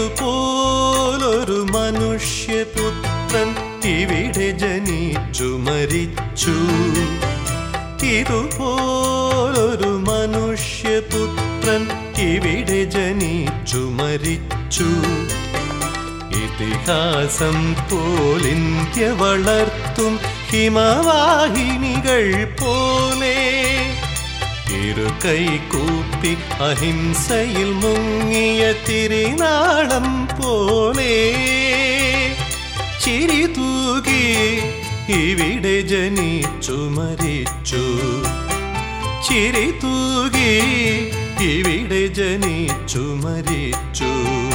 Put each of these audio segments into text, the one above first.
ഇതുപോലൊരു മനുഷ്യപുത്രൻ ഇവിടെ ജനിച്ചു മരിച്ചു ഇതുപോലൊരു മനുഷ്യപുത്രൻ ഇവിടെ ജനിച്ചു മരിച്ചു ഇതിഹാസം പോലിന്ത്യ വളർത്തും ഹിമവാഹിനികൾ പോലെ ഇരു കൈകൂപ്പി അഹിംസയിൽ മുങ്ങിയ തിരിനാളം പോലെ ചിരി തൂകി ഇവിടെ ജനിച്ചു മരിച്ചു ചിരി തൂകി ഇവിടെ ജനിച്ചു മരിച്ചു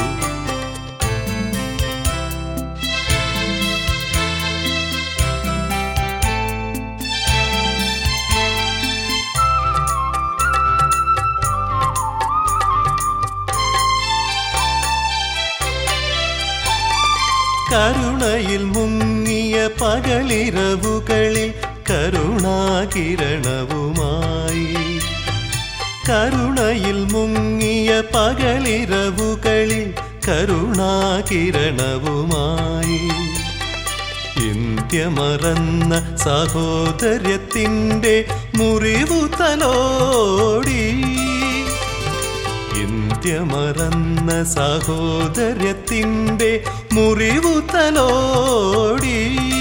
കരുണയിൽ മുങ്ങിയ പകലിരവുകളിൽ കരുണാകിരണവുമായി കരുണയിൽ മുങ്ങിയ പകലിരവുകളിൽ കരുണാകിരണവുമായി ഇന്ത്യ മറന്ന സഹോദര്യത്തിൻ്റെ മുറിവു തലോടി ഇന്ത്യ മറന്ന സഹോദര്യത്തിൻ്റെ മുറിവു തലോടി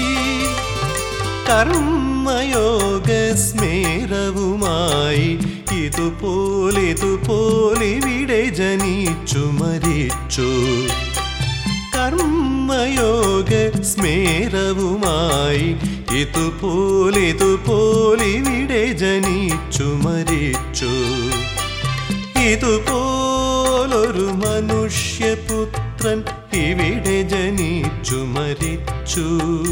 കർമ്മയോഗ സ്മേരവുമായി ഇതുപോലിതുപോലിവിടെ ജനിച്ചു മരിച്ചു കർമ്മയോഗ സ്മേരവുമായി ഇതുപോലിതുപോലിവിടെ ജനിച്ചു മരിച്ചു ഇതുപോലൊരു മനുഷ്യപുത്രൻ ഇവിടെ ജനിച്ചു മരിച്ചു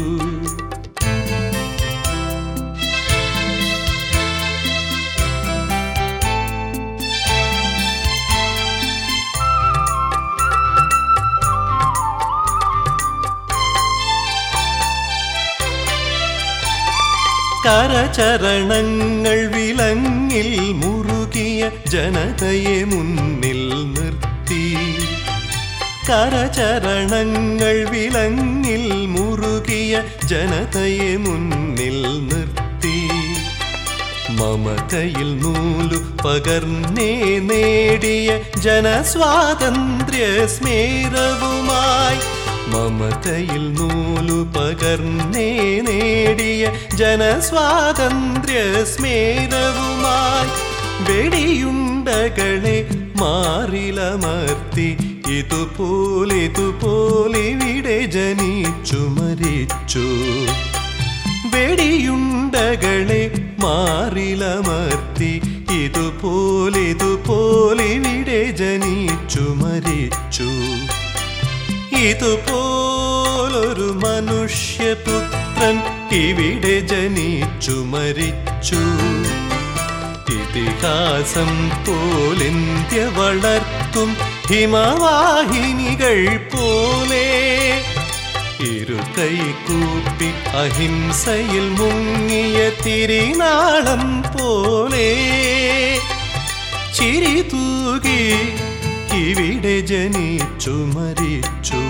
കരചരണങ്ങൾ വിലങ്ങിൽ മുറുകിയ ജനതയെ മുന്നിൽ നിർത്തി കരചരണങ്ങൾ വിലങ്ങിൽ മുറുകിയ ജനതയെ മുന്നിൽ നിർത്തി മമതയിൽ നൂലു പകർന്നേ നേടിയ ജനസ്വാതന്ത്ര്യ സ്മേരവുമായി മമതയിൽ നൂലു പകർന്നേ നേടിയ ജനസ്വാതന്ത്ര്യ സ്മേരവുമായി വെടിയുണ്ടകളെ മാറിലമർത്തി ഇതുപോലിതുപോലിവിടെ ജനിച്ചു മരിച്ചു വെടിയുണ്ടകളെ മാറിലമർത്തി ഇതുപോലിതുപോലിവിടെ ജനിച്ചു മരിച്ചു ഇതുപോലൊരു മനുഷ്യപുത്രൻ ഇവിടെ ജനിച്ചു മരിച്ചു ഇതിഹാസം പോലിന്ത്യ വളർത്തും ഹിമവാഹിനികൾ പോലെ ഇരു കൈകൂപ്പി അഹിംസയിൽ മുങ്ങിയ തിരിനാളം പോലെ ചിരി തൂകി ഇവിടെ ജനിച്ചു മരിച്ചു